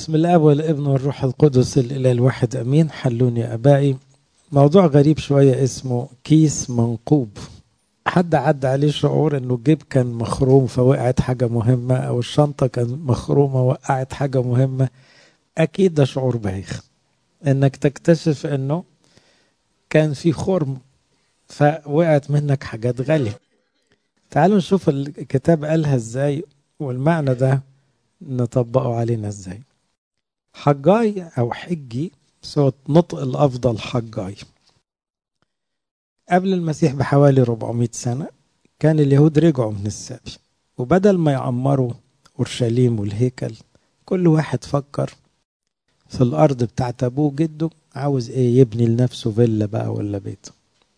بسم الله والابن والروح القدس الإله الواحد أمين حلوني أبائي موضوع غريب شوية اسمه كيس منقوب حد عدى عليه شعور انه الجيب كان مخروم فوقعت حاجة مهمة او الشنطة كان مخرومة وقعت حاجة مهمة اكيد ده شعور بايخ انك تكتشف انه كان في خرم فوقعت منك حاجات غالية تعالوا نشوف الكتاب قالها ازاي والمعنى ده نطبقه علينا ازاي حجاي او حجي صوت نطق الافضل حجاي قبل المسيح بحوالي 400 سنة كان اليهود رجعوا من السبي وبدل ما يعمروا أورشليم والهيكل كل واحد فكر في الأرض بتاعت أبوه جده عاوز إيه يبني لنفسه فيلا بقى ولا بيت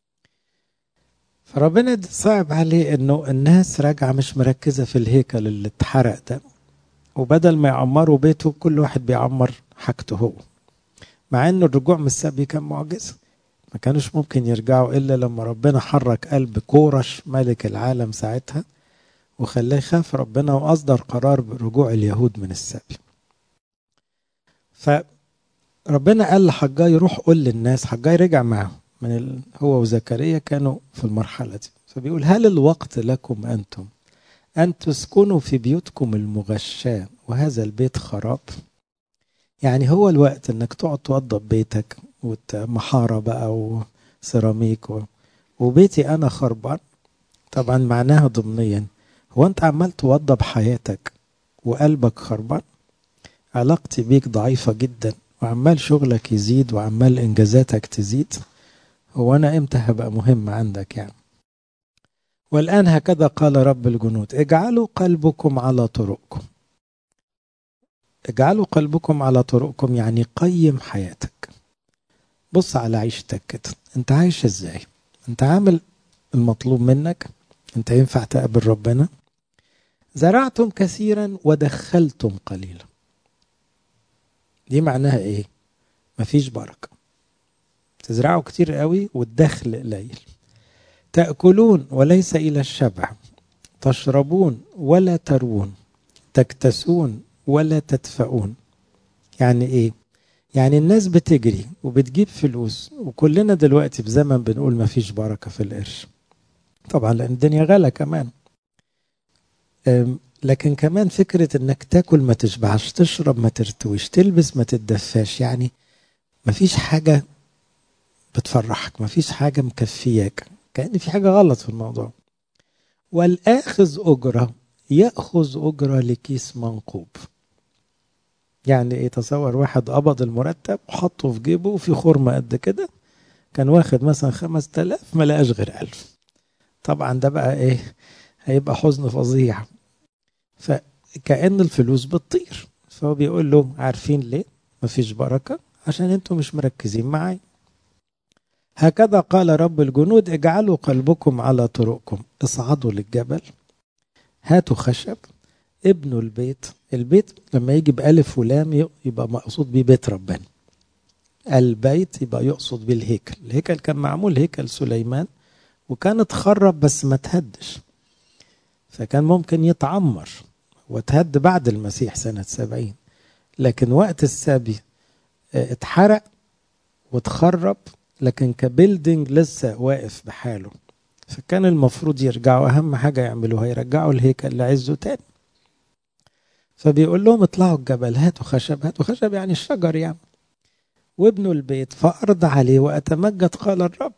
فربنا صعب عليه إنه الناس راجعة مش مركزة في الهيكل اللي اتحرق ده وبدل ما يعمروا بيته كل واحد بيعمر حاجته هو مع إنه الرجوع من السبي كان معجزة ما كانوش ممكن يرجعوا إلا لما ربنا حرك قلب كورش ملك العالم ساعتها وخلاه يخاف ربنا وأصدر قرار برجوع اليهود من السبي فربنا قال لحجاي روح قول للناس حجاي رجع معهم من ال... هو وزكريا كانوا في المرحلة دي فبيقول هل الوقت لكم أنتم أن تسكنوا في بيوتكم المغشاة وهذا البيت خراب يعني هو الوقت انك تقعد توضب بيتك ومحارة بقى وسيراميك و... وبيتي انا خربان طبعا معناها ضمنيا هو انت عمال توضب حياتك وقلبك خربان علاقتي بيك ضعيفة جدا وعمال شغلك يزيد وعمال انجازاتك تزيد هو انا امتى هبقى مهم عندك يعني والان هكذا قال رب الجنود اجعلوا قلبكم على طرقكم اجعلوا قلبكم على طرقكم يعني قيم حياتك بص على عيشتك كده انت عايش ازاي انت عامل المطلوب منك انت ينفع تقابل ربنا زرعتم كثيرا ودخلتم قليلا دي معناها ايه مفيش بركة تزرعوا كتير قوي والدخل قليل تأكلون وليس إلى الشبع تشربون ولا تروون تكتسون ولا تدفعون يعني ايه يعني الناس بتجري وبتجيب فلوس وكلنا دلوقتي في زمن بنقول ما فيش بركة في القرش طبعا لأن الدنيا غالى كمان لكن كمان فكرة انك تاكل ما تشبعش تشرب ما ترتويش تلبس ما تتدفاش يعني ما فيش حاجة بتفرحك ما فيش حاجة مكفياك كأن في حاجة غلط في الموضوع والآخذ أجرة يأخذ أجرة لكيس منقوب يعني ايه تصور واحد قبض المرتب وحطه في جيبه وفي خرمة قد كده كان واخد مثلا خمس تلاف ما لقاش غير ألف طبعا ده بقى ايه هيبقى حزن فظيع فكأن الفلوس بتطير فهو بيقول له عارفين ليه مفيش بركة عشان انتوا مش مركزين معايا هكذا قال رب الجنود اجعلوا قلبكم على طرقكم اصعدوا للجبل هاتوا خشب ابنوا البيت البيت لما يجي بألف ولام يبقى مقصود بيه بيت ربنا البيت يبقى يقصد بيه الهيكل الهيكل كان معمول هيكل سليمان وكان اتخرب بس ما تهدش فكان ممكن يتعمر وتهد بعد المسيح سنة سبعين لكن وقت السبي اتحرق واتخرب لكن كبيلدينج لسه واقف بحاله فكان المفروض يرجعوا أهم حاجة يعملوها يرجعوا الهيكل لعزه تاني فبيقول لهم اطلعوا الجبل هاتوا خشب هاتوا خشب يعني الشجر يعني وابنوا البيت فأرض عليه وأتمجد قال الرب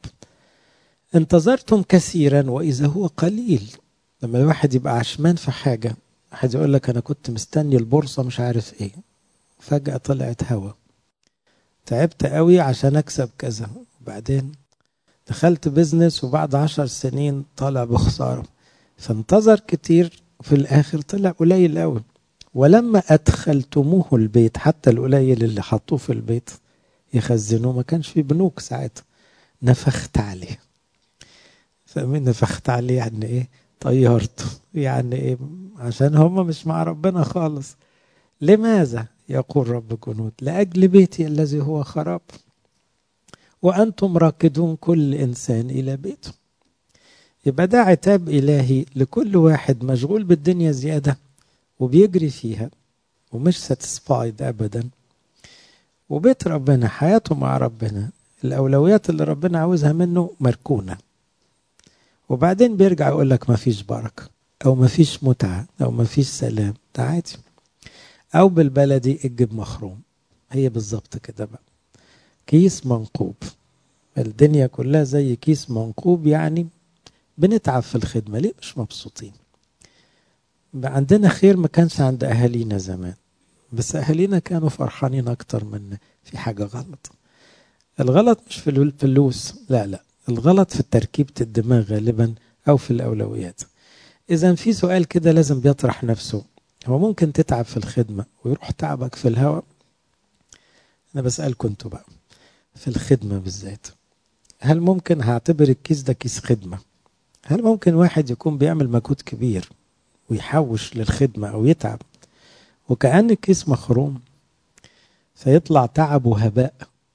انتظرتم كثيرا وإذا هو قليل لما الواحد يبقى عشمان في حاجة واحد يقول لك أنا كنت مستني البورصة مش عارف إيه فجأة طلعت هوا تعبت قوي عشان أكسب كذا وبعدين دخلت بيزنس وبعد عشر سنين طالع بخسارة فانتظر كتير في الآخر طلع قليل قوي ولما أدخلتموه البيت حتى القليل اللي حطوه في البيت يخزنوه ما كانش في بنوك ساعتها نفخت عليه فمين نفخت عليه يعني ايه طيرته يعني ايه عشان هم مش مع ربنا خالص لماذا يقول رب جنود لأجل بيتي الذي هو خراب وأنتم راكدون كل إنسان إلى بيته يبقى ده عتاب إلهي لكل واحد مشغول بالدنيا زيادة وبيجري فيها ومش ساتسفايد ابدا وبيت ربنا حياته مع ربنا الاولويات اللي ربنا عاوزها منه مركونه وبعدين بيرجع يقول لك ما فيش بركه او ما فيش متعه او ما فيش سلام ده عادي او بالبلدي الجيب مخروم هي بالظبط كده بقى كيس منقوب الدنيا كلها زي كيس منقوب يعني بنتعب في الخدمه ليه مش مبسوطين عندنا خير ما كانش عند اهالينا زمان بس اهالينا كانوا فرحانين اكتر من في حاجه غلط الغلط مش في الفلوس لا لا الغلط في تركيبه الدماغ غالبا او في الاولويات اذا في سؤال كده لازم بيطرح نفسه هو ممكن تتعب في الخدمه ويروح تعبك في الهواء انا بسالكم انتوا بقى في الخدمه بالذات هل ممكن هعتبر الكيس ده كيس خدمه هل ممكن واحد يكون بيعمل مجهود كبير ويحوش للخدمه او يتعب وكأن الكيس مخروم فيطلع تعب وهباء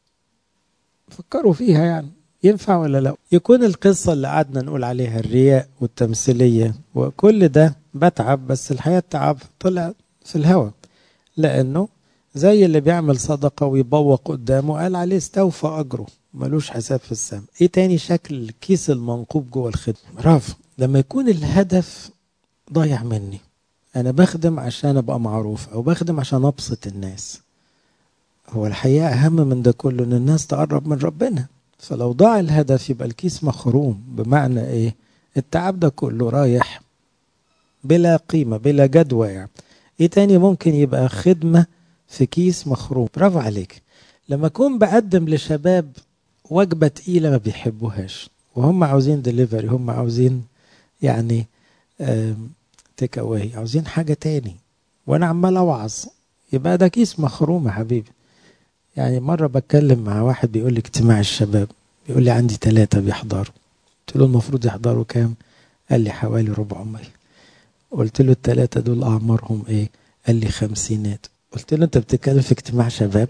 فكروا فيها يعني ينفع ولا لا يكون القصة اللي قعدنا نقول عليها الرياء والتمثيلية وكل ده بتعب بس الحياة تعب طلع في الهوا لأنه زي اللي بيعمل صدقة ويبوق قدامه قال عليه استوفى أجره ملوش حساب في السماء ايه تاني شكل الكيس المنقوب جوه الخدمة برافو لما يكون الهدف ضايع مني انا بخدم عشان ابقى معروف او بخدم عشان ابسط الناس هو الحقيقه اهم من ده كله ان الناس تقرب من ربنا فلو ضاع الهدف يبقى الكيس مخروم بمعنى ايه التعب ده كله رايح بلا قيمه بلا جدوى يعني ايه تاني ممكن يبقى خدمه في كيس مخروم برافو عليك لما اكون بقدم لشباب وجبه تقيله ما بيحبوهاش وهم عاوزين دليفري هم عاوزين يعني تيك اواي عاوزين حاجه تاني وانا عمال اوعظ يبقى ده كيس مخروم يا حبيبي يعني مرة بتكلم مع واحد بيقول لي اجتماع الشباب بيقول لي عندي ثلاثة بيحضروا قلت له المفروض يحضروا كام قال لي حوالي 400 قلت له الثلاثة دول أعمارهم إيه قال لي خمسينات قلت له أنت بتتكلم في اجتماع شباب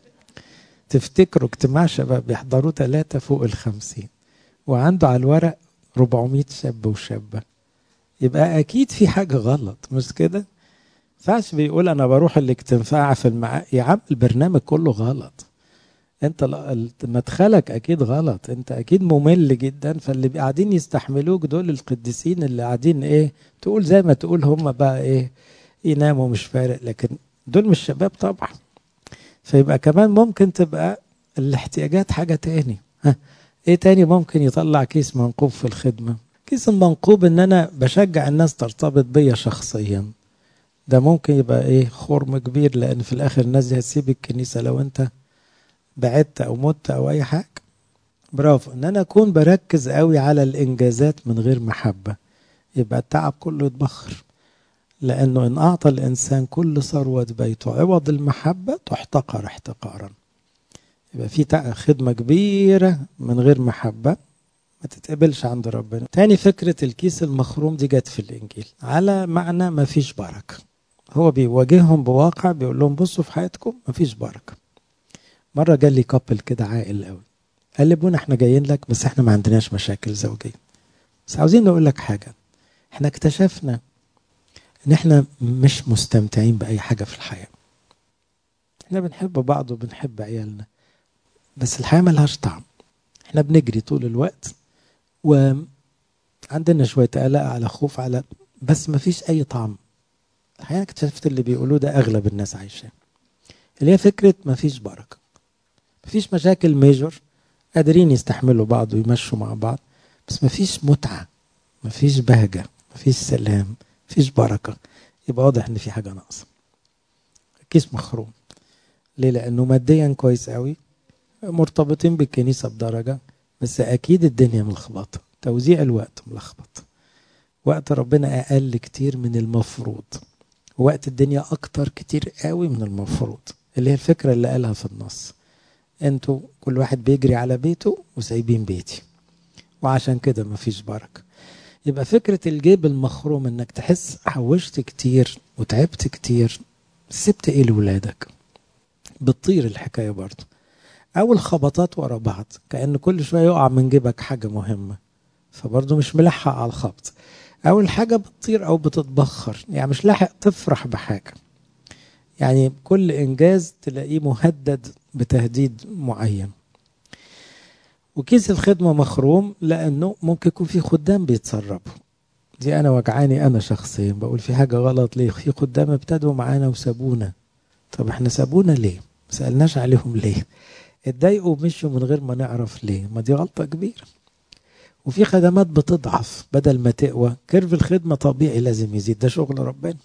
تفتكروا اجتماع شباب بيحضروا ثلاثة فوق الخمسين وعنده على الورق 400 شاب وشابة يبقى أكيد في حاجة غلط مش كده ينفعش بيقول انا بروح الاجتماع في المع... يا عم البرنامج كله غلط انت مدخلك اكيد غلط انت اكيد ممل جدا فاللي قاعدين يستحملوك دول القديسين اللي قاعدين ايه تقول زي ما تقول هم بقى ايه يناموا مش فارق لكن دول مش شباب طبعا فيبقى كمان ممكن تبقى الاحتياجات حاجة تاني ها ايه تاني ممكن يطلع كيس منقوب في الخدمة كيس المنقوب ان انا بشجع الناس ترتبط بيا شخصيا ده ممكن يبقى ايه خرم كبير لان في الاخر الناس دي هتسيب الكنيسه لو انت بعدت او مت او اي حاجه برافو ان انا اكون بركز قوي على الانجازات من غير محبه يبقى التعب كله يتبخر لانه ان اعطى الانسان كل ثروه بيته عوض المحبه تحتقر احتقارا يبقى في خدمه كبيره من غير محبه ما تتقبلش عند ربنا تاني فكرة الكيس المخروم دي جت في الإنجيل على معنى ما فيش بركة هو بيواجههم بواقع بيقول لهم بصوا في حياتكم ما فيش بركة مرة جال لي كابل كده عاقل قوي قال لي ابونا احنا جايين لك بس احنا ما عندناش مشاكل زوجية بس عاوزين نقول لك حاجة احنا اكتشفنا ان احنا مش مستمتعين بأي حاجة في الحياة احنا بنحب بعض وبنحب عيالنا بس الحياة ملهاش طعم احنا بنجري طول الوقت وعندنا شوية قلق على خوف على بس ما فيش أي طعم الحقيقة اكتشفت اللي بيقولوه ده أغلب الناس عايشاه اللي هي فكرة ما فيش بركة ما فيش مشاكل ميجور قادرين يستحملوا بعض ويمشوا مع بعض بس ما فيش متعة ما فيش بهجة ما فيش سلام ما فيش بركة يبقى واضح إن في حاجة ناقصة الكيس مخروم ليه لأنه ماديا كويس قوي مرتبطين بالكنيسة بدرجة بس أكيد الدنيا ملخبطة توزيع الوقت ملخبط وقت ربنا أقل كتير من المفروض وقت الدنيا أكتر كتير قوي من المفروض اللي هي الفكرة اللي قالها في النص انتوا كل واحد بيجري على بيته وسايبين بيتي وعشان كده مفيش بركة يبقى فكرة الجيب المخروم انك تحس حوشت كتير وتعبت كتير سبت ايه لولادك بتطير الحكاية برضه او الخبطات ورا بعض كأن كل شوية يقع من جيبك حاجة مهمة فبرضه مش ملحق على الخبط او الحاجة بتطير او بتتبخر يعني مش لاحق تفرح بحاجة يعني كل إنجاز تلاقيه مهدد بتهديد معين وكيس الخدمة مخروم لأنه ممكن يكون في خدام بيتسربوا دي أنا وجعاني أنا شخصيا بقول في حاجة غلط ليه في خدام ابتدوا معانا وسابونا طب احنا سابونا ليه ما سألناش عليهم ليه اتضايقوا ومشوا من غير ما نعرف ليه ما دي غلطة كبيرة وفي خدمات بتضعف بدل ما تقوى كيرف الخدمة طبيعي لازم يزيد ده شغل ربنا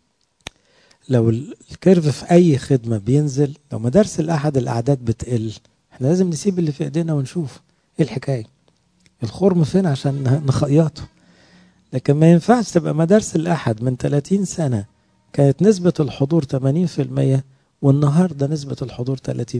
لو الكيرف في أي خدمة بينزل لو مدارس الأحد الأعداد بتقل احنا لازم نسيب اللي في ايدينا ونشوف ايه الحكاية الخرم فين عشان نخيطه لكن ما ينفعش تبقى مدارس الأحد من 30 سنة كانت نسبة الحضور 80% والنهاردة نسبة الحضور 30%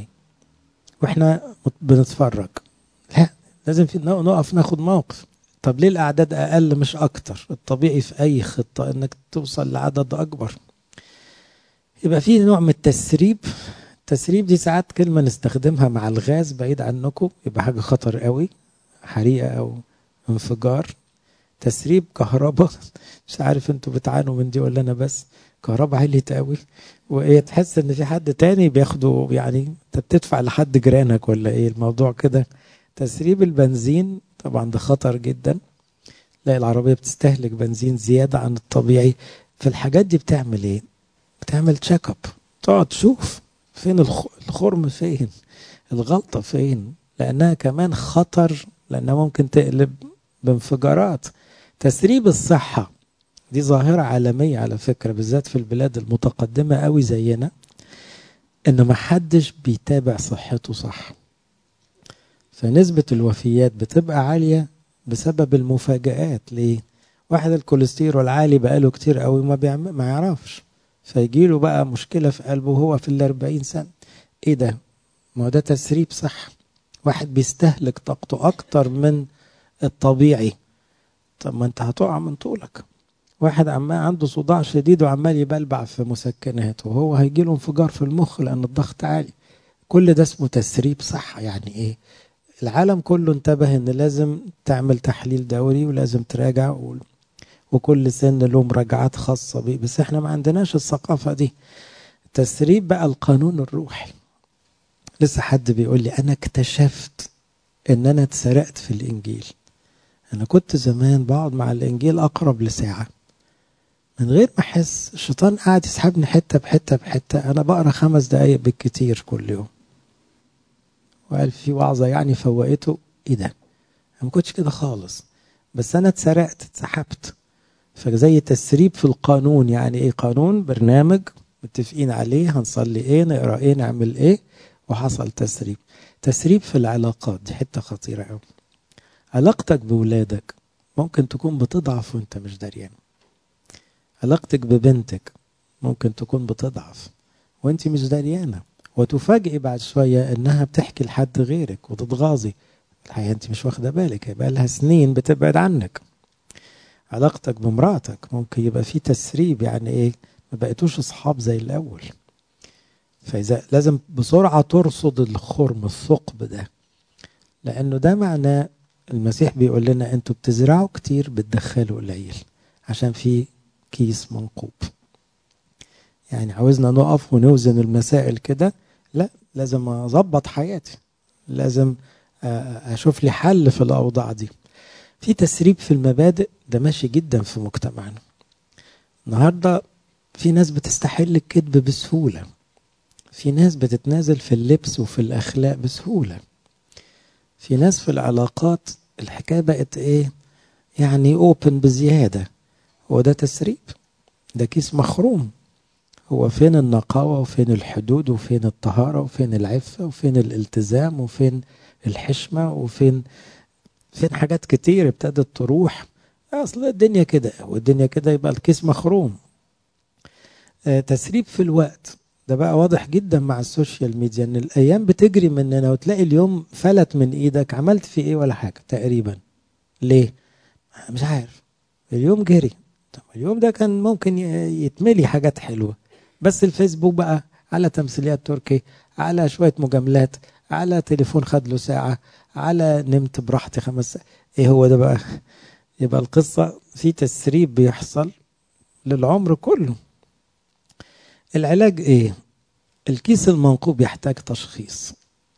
واحنا بنتفرج لا لازم في نقف ناخد موقف طب ليه الأعداد أقل مش أكتر الطبيعي في أي خطة إنك توصل لعدد أكبر يبقى في نوع من التسريب التسريب دي ساعات كلمة نستخدمها مع الغاز بعيد عنكم يبقى حاجة خطر قوي حريقة أو انفجار تسريب كهرباء مش عارف انتوا بتعانوا من دي ولا انا بس كهرباء عليت قوي وايه تحس ان في حد تاني بياخده يعني انت بتدفع لحد جيرانك ولا ايه الموضوع كده تسريب البنزين طبعا ده خطر جدا لا العربية بتستهلك بنزين زيادة عن الطبيعي فالحاجات دي بتعمل ايه بتعمل تشيك اب تقعد تشوف فين الخرم فين الغلطة فين لأنها كمان خطر لأنها ممكن تقلب بانفجارات تسريب الصحة دي ظاهرة عالمية على فكرة بالذات في البلاد المتقدمة قوي زينا إن محدش بيتابع صحته صح فنسبة الوفيات بتبقى عالية بسبب المفاجآت ليه؟ واحد الكوليسترول عالي بقاله كتير قوي ما بيعمل ما يعرفش فيجيله بقى مشكلة في قلبه وهو في الأربعين سنة إيه ده؟ ما هو ده تسريب صح واحد بيستهلك طاقته أكتر من الطبيعي طب ما أنت هتقع من طولك واحد عمال عنده صداع شديد وعمال يبلبع في مسكنات وهو هيجيله انفجار في المخ لأن الضغط عالي كل ده اسمه تسريب صح يعني إيه؟ العالم كله انتبه ان لازم تعمل تحليل دوري ولازم تراجع و... وكل سن له مراجعات خاصة بيه بس احنا ما عندناش الثقافة دي تسريب بقى القانون الروحي لسه حد بيقول لي انا اكتشفت ان انا اتسرقت في الانجيل انا كنت زمان بقعد مع الانجيل اقرب لساعة من غير ما احس الشيطان قاعد يسحبني حتة بحتة بحتة انا بقرا خمس دقايق بالكتير كل يوم وقال في وعظة يعني فوقته ايه ده انا ما كنتش كده خالص بس انا اتسرقت اتسحبت فزي تسريب في القانون يعني ايه قانون برنامج متفقين عليه هنصلي ايه نقرا ايه نعمل ايه وحصل تسريب تسريب في العلاقات دي حته خطيره قوي علاقتك بولادك ممكن تكون بتضعف وانت مش دريان علاقتك ببنتك ممكن تكون بتضعف وانت مش دريانه وتفاجئي بعد شويه انها بتحكي لحد غيرك وتتغاظي الحقيقه انت مش واخده بالك يبقى لها سنين بتبعد عنك علاقتك بمراتك ممكن يبقى في تسريب يعني ايه ما بقيتوش اصحاب زي الاول فاذا لازم بسرعه ترصد الخرم الثقب ده لانه ده معناه المسيح بيقول لنا انتوا بتزرعوا كتير بتدخلوا قليل عشان في كيس منقوب يعني عاوزنا نقف ونوزن المسائل كده لا لازم اظبط حياتي لازم اشوف لي حل في الاوضاع دي في تسريب في المبادئ ده ماشي جدا في مجتمعنا النهارده في ناس بتستحل الكذب بسهوله في ناس بتتنازل في اللبس وفي الاخلاق بسهوله في ناس في العلاقات الحكايه بقت ايه يعني اوبن بزياده هو ده تسريب ده كيس مخروم هو فين النقاوة وفين الحدود وفين الطهارة وفين العفة وفين الالتزام وفين الحشمة وفين فين حاجات كتير ابتدت تروح اصل الدنيا كده والدنيا كده يبقى الكيس مخروم آه تسريب في الوقت ده بقى واضح جدا مع السوشيال ميديا ان الايام بتجري مننا وتلاقي اليوم فلت من ايدك عملت فيه ايه ولا حاجه تقريبا ليه مش عارف اليوم جري طب اليوم ده كان ممكن يتملي حاجات حلوه بس الفيسبوك بقى على تمثيليات تركي على شويه مجاملات على تليفون خد له ساعه على نمت براحتي خمس ساعات ايه هو ده بقى يبقى القصه في تسريب بيحصل للعمر كله العلاج ايه الكيس المنقوب يحتاج تشخيص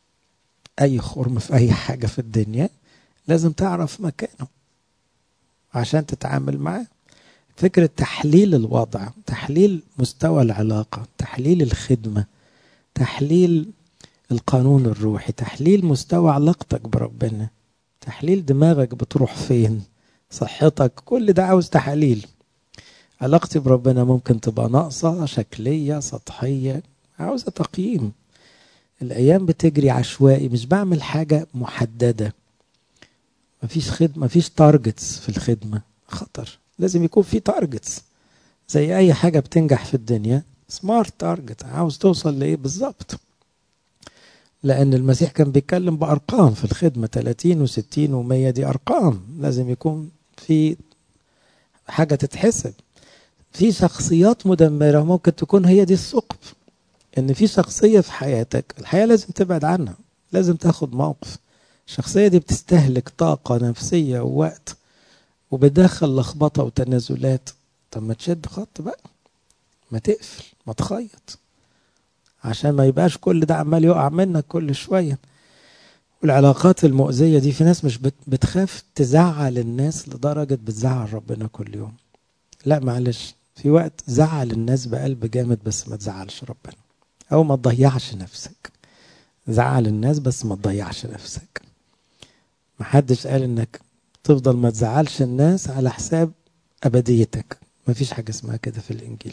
اي خرم في اي حاجة في الدنيا لازم تعرف مكانه عشان تتعامل معاه فكرة تحليل الوضع تحليل مستوى العلاقة تحليل الخدمة تحليل القانون الروحي تحليل مستوى علاقتك بربنا تحليل دماغك بتروح فين صحتك كل ده عاوز تحاليل علاقتي بربنا ممكن تبقى ناقصة شكلية سطحية عاوزة تقييم الأيام بتجري عشوائي مش بعمل حاجة محددة مفيش خدمة مفيش تارجتس في الخدمة خطر لازم يكون في تارجتس زي أي حاجة بتنجح في الدنيا سمارت تارجت عاوز توصل لإيه بالظبط لأن المسيح كان بيتكلم بأرقام في الخدمة 30 و60 و100 دي أرقام لازم يكون في حاجة تتحسب في شخصيات مدمرة ممكن تكون هي دي الثقب إن في شخصية في حياتك الحياة لازم تبعد عنها لازم تاخد موقف الشخصية دي بتستهلك طاقة نفسية ووقت وبتدخل لخبطة وتنازلات طب ما تشد خط بقى ما تقفل ما تخيط عشان ما يبقاش كل ده عمال يقع منك كل شوية والعلاقات المؤذية دي في ناس مش بتخاف تزعل الناس لدرجة بتزعل ربنا كل يوم لا معلش في وقت زعل الناس بقلب جامد بس ما تزعلش ربنا أو ما تضيعش نفسك زعل الناس بس ما تضيعش نفسك محدش قال انك تفضل ما تزعلش الناس على حساب أبديتك مفيش حاجة اسمها كده في الإنجيل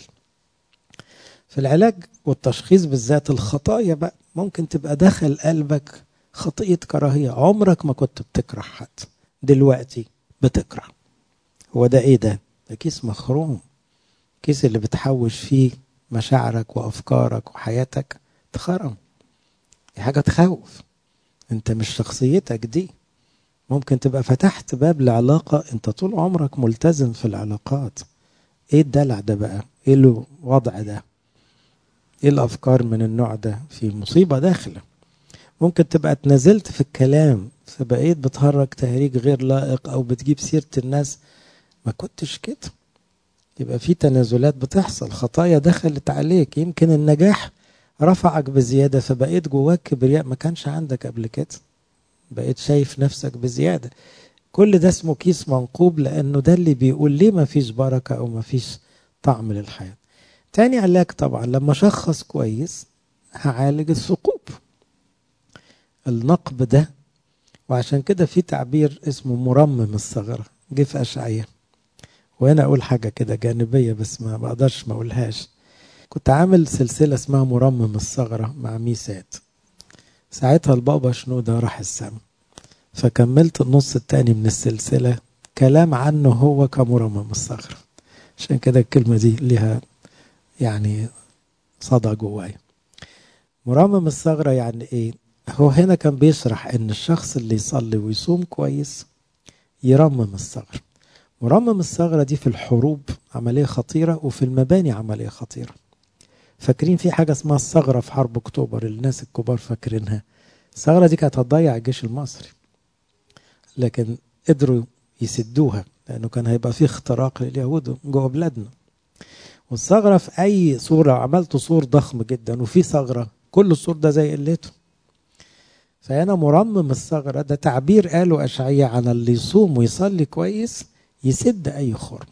في العلاج والتشخيص بالذات الخطايا بقى ممكن تبقى داخل قلبك خطية كراهية عمرك ما كنت بتكره حد دلوقتي بتكره هو ده ايه ده ده كيس مخروم كيس اللي بتحوش فيه مشاعرك وافكارك وحياتك اتخرم دي حاجة تخوف انت مش شخصيتك دي ممكن تبقى فتحت باب لعلاقة انت طول عمرك ملتزم في العلاقات ايه الدلع ده بقى ايه الوضع ده ايه الافكار من النوع ده في مصيبة داخلة ممكن تبقى اتنازلت في الكلام فبقيت بتهرج تهريج غير لائق او بتجيب سيرة الناس ما كنتش كده يبقى في تنازلات بتحصل خطايا دخلت عليك يمكن النجاح رفعك بزيادة فبقيت جواك كبرياء ما كانش عندك قبل كده بقيت شايف نفسك بزيادة كل ده اسمه كيس منقوب لأنه ده اللي بيقول ليه ما فيش بركة أو ما فيش طعم للحياة تاني علاج طبعا لما شخص كويس هعالج الثقوب النقب ده وعشان كده في تعبير اسمه مرمم الثغرة جه في أشعية وهنا أقول حاجة كده جانبية بس ما بقدرش ما أقولهاش كنت عامل سلسلة اسمها مرمم الثغرة مع ميسات ساعتها البابا شنودة راح السما فكملت النص التاني من السلسلة كلام عنه هو كمرمم الصخرة عشان كده الكلمة دي ليها يعني صدى جوايا مرمم الثغرة يعني ايه هو هنا كان بيشرح ان الشخص اللي يصلي ويصوم كويس يرمم الثغرة مرمم الثغرة دي في الحروب عملية خطيرة وفي المباني عملية خطيرة فاكرين في حاجة اسمها الثغرة في حرب أكتوبر الناس الكبار فاكرينها الثغرة دي كانت هتضيع الجيش المصري لكن قدروا يسدوها لأنه كان هيبقى فيه اختراق لليهود جوه بلادنا والثغرة في أي صورة عملت صور ضخم جدا وفي ثغرة كل الصور ده زي قلته فأنا مرمم الثغرة ده تعبير قاله أشعية عن اللي يصوم ويصلي كويس يسد أي خرم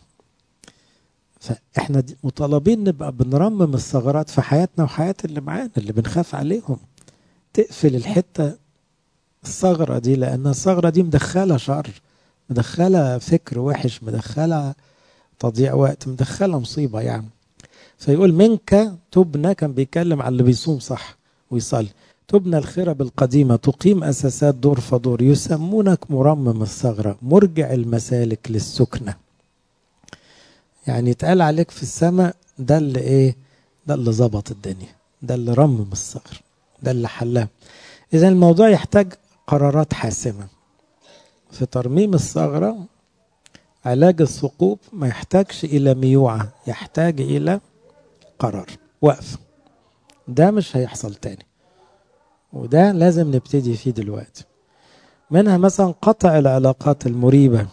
فاحنا مطالبين نبقى بنرمم الثغرات في حياتنا وحياة اللي معانا اللي بنخاف عليهم تقفل الحتة الثغرة دي لأن الثغرة دي مدخلة شر مدخلة فكر وحش مدخلة تضييع وقت مدخلة مصيبة يعني فيقول منك تبنى كان بيتكلم على اللي بيصوم صح ويصلي تبنى الخرب القديمة تقيم أساسات دور فدور يسمونك مرمم الثغرة مرجع المسالك للسكنة يعني يتقال عليك في السماء ده اللي ايه ده اللي ظبط الدنيا ده اللي رمم الصغر ده اللي حلها اذا الموضوع يحتاج قرارات حاسمة في ترميم الثغرة علاج الثقوب ما يحتاجش إلى ميوعة يحتاج إلى قرار وقف ده مش هيحصل تاني وده لازم نبتدي فيه دلوقتي منها مثلا قطع العلاقات المريبة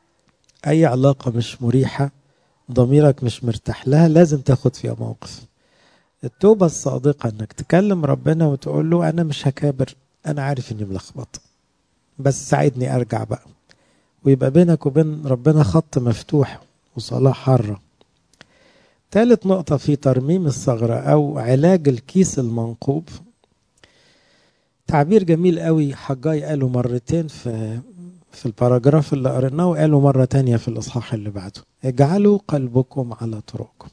أي علاقة مش مريحة ضميرك مش مرتاح لها لازم تاخد فيها موقف التوبة الصادقة انك تكلم ربنا وتقول له انا مش هكابر انا عارف اني ملخبط بس ساعدني ارجع بقى ويبقى بينك وبين ربنا خط مفتوح وصلاة حارة ثالث نقطة في ترميم الثغرة أو علاج الكيس المنقوب تعبير جميل قوي حجاي قاله مرتين في في الباراجراف اللي قريناه وقاله مرة تانية في الإصحاح اللي بعده اجعلوا قلبكم على طرقكم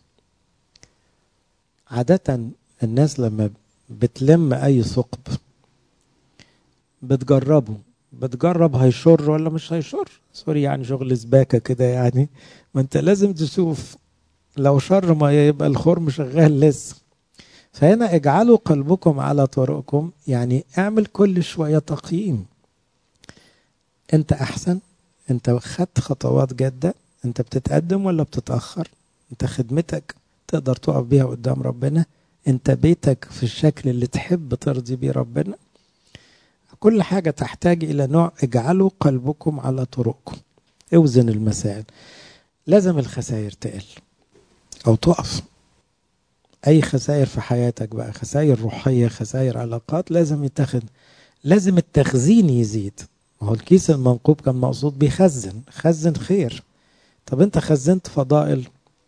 عادة الناس لما بتلم أي ثقب بتجربه بتجرب هيشر ولا مش هيشر سوري يعني شغل سباكة كده يعني ما انت لازم تشوف لو شر ما يبقى الخرم شغال لسه فهنا اجعلوا قلبكم على طرقكم يعني اعمل كل شوية تقييم انت احسن انت خدت خطوات جادة انت بتتقدم ولا بتتأخر انت خدمتك تقدر تقف بيها قدام ربنا انت بيتك في الشكل اللي تحب ترضي بيه ربنا كل حاجة تحتاج إلى نوع اجعلوا قلبكم على طرقكم اوزن المسائل لازم الخسائر تقل أو تقف أي خسائر في حياتك بقى خسائر روحية خسائر علاقات لازم يتخذ لازم التخزين يزيد ما هو الكيس المنقوب كان مقصود بيخزن خزن خير طب انت خزنت فضائل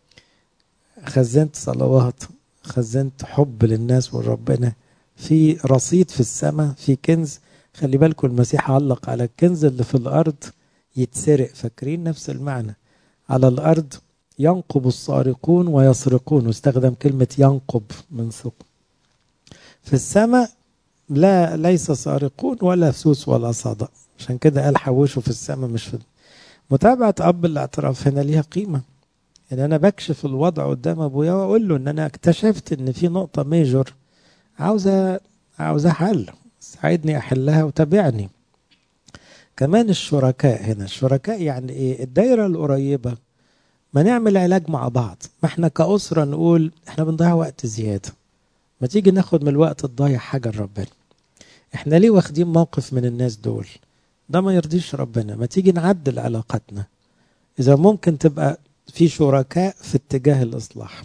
خزنت صلوات خزنت حب للناس وربنا في رصيد في السماء في كنز خلي بالكم المسيح علق على الكنز اللي في الارض يتسرق فاكرين نفس المعنى على الارض ينقب السارقون ويسرقون واستخدم كلمة ينقب من ثقب في السماء لا ليس سارقون ولا سوس ولا صدى عشان كده قال حوشوا في السماء مش في متابعة أب الاعتراف هنا ليها قيمة إن أنا بكشف الوضع قدام أبويا وأقول له إن أنا اكتشفت إن في نقطة ميجور عاوزة عاوزة حل ساعدني أحلها وتابعني كمان الشركاء هنا الشركاء يعني إيه الدايرة القريبة ما نعمل علاج مع بعض ما احنا كأسرة نقول احنا بنضيع وقت زيادة ما تيجي ناخد من الوقت الضايع حاجة لربنا احنا ليه واخدين موقف من الناس دول ده ما يرضيش ربنا ما تيجي نعدل علاقتنا اذا ممكن تبقى في شركاء في اتجاه الاصلاح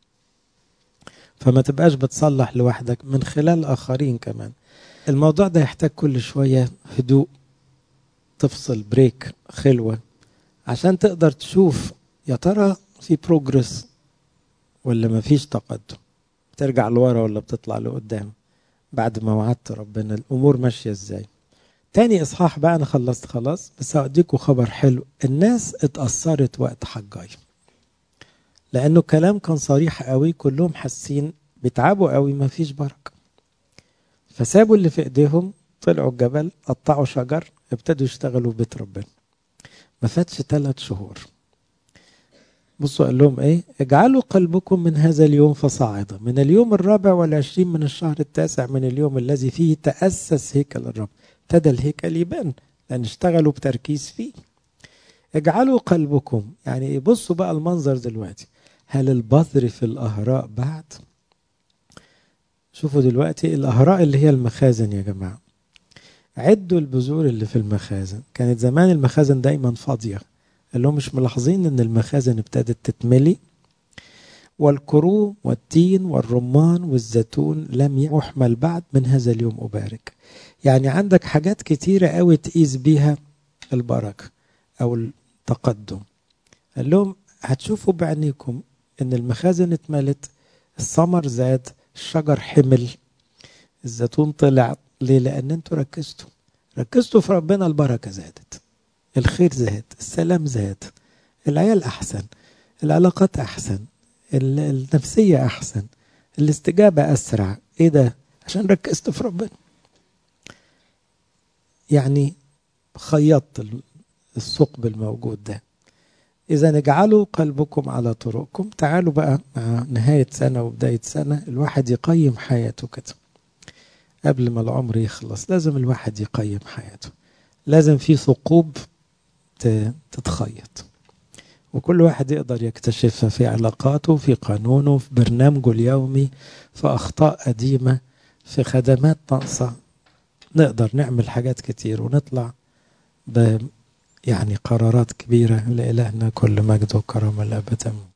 فما تبقاش بتصلح لوحدك من خلال اخرين كمان الموضوع ده يحتاج كل شوية هدوء تفصل بريك خلوة عشان تقدر تشوف يا ترى في بروجرس ولا ما فيش تقدم ترجع لورا ولا بتطلع لقدام بعد ما وعدت ربنا الامور ماشيه ازاي تاني اصحاح بقى انا خلصت خلاص بس هاديكوا خبر حلو الناس اتاثرت وقت حجاي لانه كلام كان صريح قوي كلهم حاسين بيتعبوا قوي ما فيش بركه فسابوا اللي في ايديهم طلعوا الجبل قطعوا شجر ابتدوا يشتغلوا في بيت ربنا ما فاتش ثلاث شهور بصوا قال لهم ايه اجعلوا قلبكم من هذا اليوم فصاعدا من اليوم الرابع والعشرين من الشهر التاسع من اليوم الذي فيه تأسس هيكل الرب ابتدى الهيكل يبان لأن اشتغلوا بتركيز فيه اجعلوا قلبكم يعني بصوا بقى المنظر دلوقتي هل البذر في الأهراء بعد شوفوا دلوقتي الأهراء اللي هي المخازن يا جماعة عدوا البذور اللي في المخازن كانت زمان المخازن دايما فاضيه قال لهم مش ملاحظين ان المخازن ابتدت تتملي والكروم والتين والرمان والزيتون لم يحمل بعد من هذا اليوم أبارك يعني عندك حاجات كتيرة قوي تقيس بيها البركة أو التقدم قال لهم هتشوفوا بعينيكم ان المخازن اتملت الثمر زاد الشجر حمل الزيتون طلع ليه لان انتوا ركزتوا ركزتوا في ربنا البركه زادت الخير زاد السلام زاد العيال احسن العلاقات احسن النفسيه احسن الاستجابه اسرع ايه ده عشان ركزت في ربنا يعني خيطت الثقب الموجود ده إذا اجعلوا قلبكم على طرقكم تعالوا بقى مع نهاية سنة وبداية سنة الواحد يقيم حياته كده قبل ما العمر يخلص لازم الواحد يقيم حياته لازم في ثقوب تتخيط وكل واحد يقدر يكتشفها في علاقاته في قانونه في برنامجه اليومي في أخطاء قديمة في خدمات ناقصة نقدر نعمل حاجات كتير ونطلع ب يعني قرارات كبيرة لإلهنا كل مجد وكرم الأبد